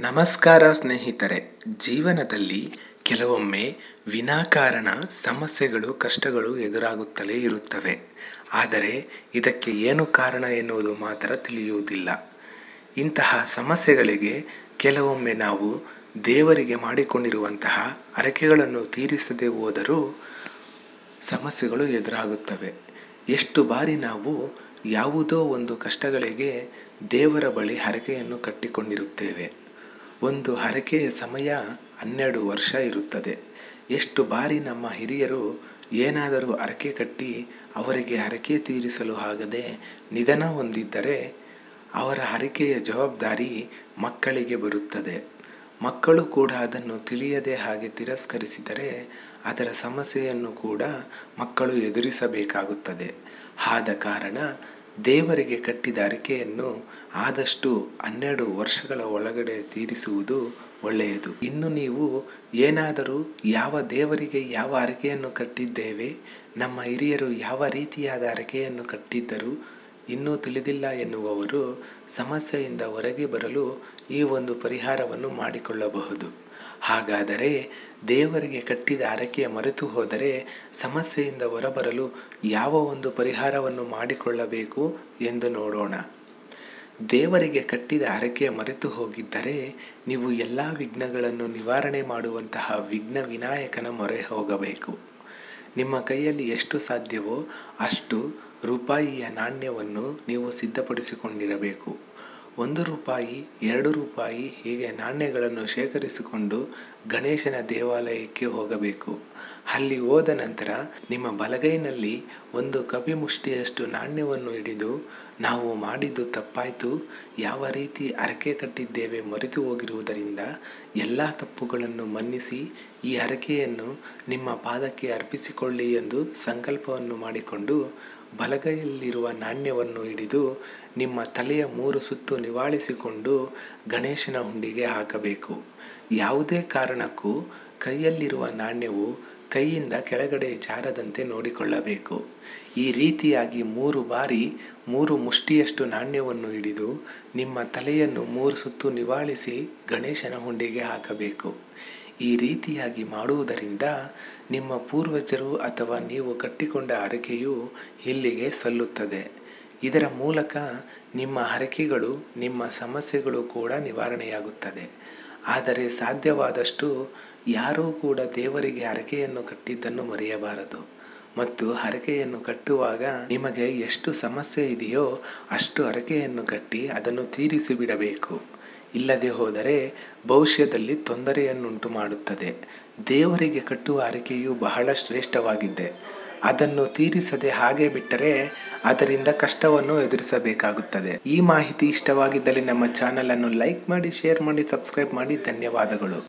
ನಮಸ್ಕಾರ ಸ್ನೇಹಿತರೆ ಜೀವನದಲ್ಲಿ ಕೆಲವೊಮ್ಮೆ ವಿನಾಕಾರಣ ಸಮಸ್ಯೆಗಳು ಕಷ್ಟಗಳು ಎದುರಾಗುತ್ತಲೇ ಇರುತ್ತವೆ ಆದರೆ ಇದಕ್ಕೆ ಏನು ಕಾರಣ ಎನ್ನುವುದು ಮಾತ್ರ ತಿಳಿಯುವುದಿಲ್ಲ ಇಂತಹ ಸಮಸ್ಯೆಗಳಿಗೆ ಕೆಲವೊಮ್ಮೆ ನಾವು ದೇವರಿಗೆ ಮಾಡಿಕೊಂಡಿರುವಂತಹ ಹರಕೆಗಳನ್ನು ತೀರಿಸದೆ ಹೋದರೂ ಸಮಸ್ಯೆಗಳು ಎದುರಾಗುತ್ತವೆ ಎಷ್ಟು ಬಾರಿ ನಾವು ಯಾವುದೋ ಒಂದು ಕಷ್ಟಗಳಿಗೆ ದೇವರ ಬಳಿ ಹರಕೆಯನ್ನು ಕಟ್ಟಿಕೊಂಡಿರುತ್ತೇವೆ ಒಂದು ಹರಕೆಯ ಸಮಯ ಹನ್ನೆರಡು ವರ್ಷ ಇರುತ್ತದೆ ಎಷ್ಟು ಬಾರಿ ನಮ್ಮ ಹಿರಿಯರು ಏನಾದರೂ ಹರಕೆ ಕಟ್ಟಿ ಅವರಿಗೆ ಹರಕೆ ತೀರಿಸಲು ಆಗದೆ ನಿಧನ ಹೊಂದಿದ್ದರೆ ಅವರ ಹರಕೆಯ ಜವಾಬ್ದಾರಿ ಮಕ್ಕಳಿಗೆ ಬರುತ್ತದೆ ಮಕ್ಕಳು ಕೂಡ ಅದನ್ನು ತಿಳಿಯದೆ ಹಾಗೆ ತಿರಸ್ಕರಿಸಿದರೆ ಅದರ ಸಮಸ್ಯೆಯನ್ನು ಕೂಡ ಮಕ್ಕಳು ಎದುರಿಸಬೇಕಾಗುತ್ತದೆ ಆದ ಕಾರಣ ದೇವರಿಗೆ ಕಟ್ಟಿದ ಹರಕೆಯನ್ನು ಆದಷ್ಟು ಹನ್ನೆರಡು ವರ್ಷಗಳ ಒಳಗಡೆ ತೀರಿಸುವುದು ಒಳ್ಳೆಯದು ಇನ್ನು ನೀವು ಏನಾದರೂ ಯಾವ ದೇವರಿಗೆ ಯಾವ ಹರಕೆಯನ್ನು ಕಟ್ಟಿದ್ದೇವೆ ನಮ್ಮ ಹಿರಿಯರು ಯಾವ ರೀತಿಯಾದ ಹರಕೆಯನ್ನು ಕಟ್ಟಿದ್ದರು ಇನ್ನೂ ತಿಳಿದಿಲ್ಲ ಎನ್ನುವವರು ಸಮಸ್ಯೆಯಿಂದ ಹೊರಗೆ ಬರಲು ಈ ಒಂದು ಪರಿಹಾರವನ್ನು ಮಾಡಿಕೊಳ್ಳಬಹುದು ಹಾಗಾದರೆ ದೇವರಿಗೆ ಕಟ್ಟಿದ ಹರಕೆಯ ಮರೆತು ಹೋದರೆ ಸಮಸ್ಯೆಯಿಂದ ಹೊರಬರಲು ಯಾವ ಒಂದು ಪರಿಹಾರವನ್ನು ಮಾಡಿಕೊಳ್ಳಬೇಕು ಎಂದು ನೋಡೋಣ ದೇವರಿಗೆ ಕಟ್ಟಿದ ಹರಕೆಯ ಮರೆತು ಹೋಗಿದ್ದರೆ ನೀವು ಎಲ್ಲ ವಿಘ್ನಗಳನ್ನು ನಿವಾರಣೆ ಮಾಡುವಂತಹ ವಿಘ್ನ ವಿನಾಯಕನ ಮೊರೆ ಹೋಗಬೇಕು ನಿಮ್ಮ ಕೈಯಲ್ಲಿ ಎಷ್ಟು ಸಾಧ್ಯವೋ ಅಷ್ಟು ರೂಪಾಯಿಯ ನಾಣ್ಯವನ್ನು ನೀವು ಸಿದ್ಧಪಡಿಸಿಕೊಂಡಿರಬೇಕು ಒಂದು ರೂಪಾಯಿ ಎರಡು ರೂಪಾಯಿ ಹೀಗೆ ನಾಣ್ಯಗಳನ್ನು ಶೇಖರಿಸಿಕೊಂಡು ಗಣೇಶನ ದೇವಾಲಯಕ್ಕೆ ಹೋಗಬೇಕು ಅಲ್ಲಿ ಹೋದ ನಂತರ ನಿಮ್ಮ ಬಲಗೈನಲ್ಲಿ ಒಂದು ಕಪಿಮುಷ್ಟಿಯಷ್ಟು ನಾಣ್ಯವನ್ನು ಹಿಡಿದು ನಾವು ಮಾಡಿದ್ದು ತಪ್ಪಾಯಿತು ಯಾವ ರೀತಿ ಹರಕೆ ಕಟ್ಟಿದ್ದೇವೆ ಮರೆತು ಹೋಗಿರುವುದರಿಂದ ಎಲ್ಲ ತಪ್ಪುಗಳನ್ನು ಮನ್ನಿಸಿ ಈ ಹರಕೆಯನ್ನು ನಿಮ್ಮ ಪಾದಕ್ಕೆ ಅರ್ಪಿಸಿಕೊಳ್ಳಿ ಎಂದು ಸಂಕಲ್ಪವನ್ನು ಮಾಡಿಕೊಂಡು ಬಲಗೈಯಲ್ಲಿರುವ ನಾಣ್ಯವನ್ನು ಹಿಡಿದು ನಿಮ್ಮ ತಲೆಯ ಮೂರು ಸುತ್ತು ನಿವಾಳಿಸಿಕೊಂಡು ಗಣೇಶನ ಹುಂಡಿಗೆ ಹಾಕಬೇಕು ಯಾವುದೇ ಕಾರಣಕ್ಕೂ ಕೈಯಲ್ಲಿರುವ ನಾಣ್ಯವು ಕೈಯಿಂದ ಕೆಳಗಡೆ ಜಾರದಂತೆ ನೋಡಿಕೊಳ್ಳಬೇಕು ಈ ರೀತಿಯಾಗಿ ಮೂರು ಬಾರಿ ಮೂರು ಮುಷ್ಟಿಯಷ್ಟು ನಾಣ್ಯವನ್ನು ಹಿಡಿದು ನಿಮ್ಮ ತಲೆಯನ್ನು ಮೂರು ಸುತ್ತು ನಿವಾಳಿಸಿ ಗಣೇಶನ ಹುಂಡಿಗೆ ಹಾಕಬೇಕು ಈ ರೀತಿಯಾಗಿ ಮಾಡುವುದರಿಂದ ನಿಮ್ಮ ಪೂರ್ವಜರು ಅಥವಾ ನೀವು ಕಟ್ಟಿಕೊಂಡ ಹರಕೆಯು ಇಲ್ಲಿಗೆ ಸಲ್ಲುತ್ತದೆ ಇದರ ಮೂಲಕ ನಿಮ್ಮ ಹರಕೆಗಳು ನಿಮ್ಮ ಸಮಸ್ಯೆಗಳು ಕೂಡ ನಿವಾರಣೆಯಾಗುತ್ತದೆ ಆದರೆ ಸಾಧ್ಯವಾದಷ್ಟು ಯಾರೂ ಕೂಡ ದೇವರಿಗೆ ಹರಕೆಯನ್ನು ಕಟ್ಟಿದ್ದನ್ನು ಮರೆಯಬಾರದು ಮತ್ತು ಹರಕೆಯನ್ನು ಕಟ್ಟುವಾಗ ನಿಮಗೆ ಎಷ್ಟು ಸಮಸ್ಯೆ ಇದೆಯೋ ಅಷ್ಟು ಹರಕೆಯನ್ನು ಕಟ್ಟಿ ಅದನ್ನು ತೀರಿಸಿ ಬಿಡಬೇಕು ಇಲ್ಲದೆ ಹೋದರೆ ಭವಿಷ್ಯದಲ್ಲಿ ತೊಂದರೆಯನ್ನುಂಟು ಮಾಡುತ್ತದೆ ದೇವರಿಗೆ ಕಟ್ಟುವ ಹರಕೆಯು ಬಹಳ ಶ್ರೇಷ್ಠವಾಗಿದೆ ಅದನ್ನು ತೀರಿಸದೆ ಹಾಗೆ ಬಿಟ್ಟರೆ ಅದರಿಂದ ಕಷ್ಟವನ್ನು ಎದುರಿಸಬೇಕಾಗುತ್ತದೆ ಈ ಮಾಹಿತಿ ಇಷ್ಟವಾಗಿದ್ದಲ್ಲಿ ನಮ್ಮ ಚಾನಲನ್ನು ಲೈಕ್ ಮಾಡಿ ಶೇರ್ ಮಾಡಿ ಸಬ್ಸ್ಕ್ರೈಬ್ ಮಾಡಿ ಧನ್ಯವಾದಗಳು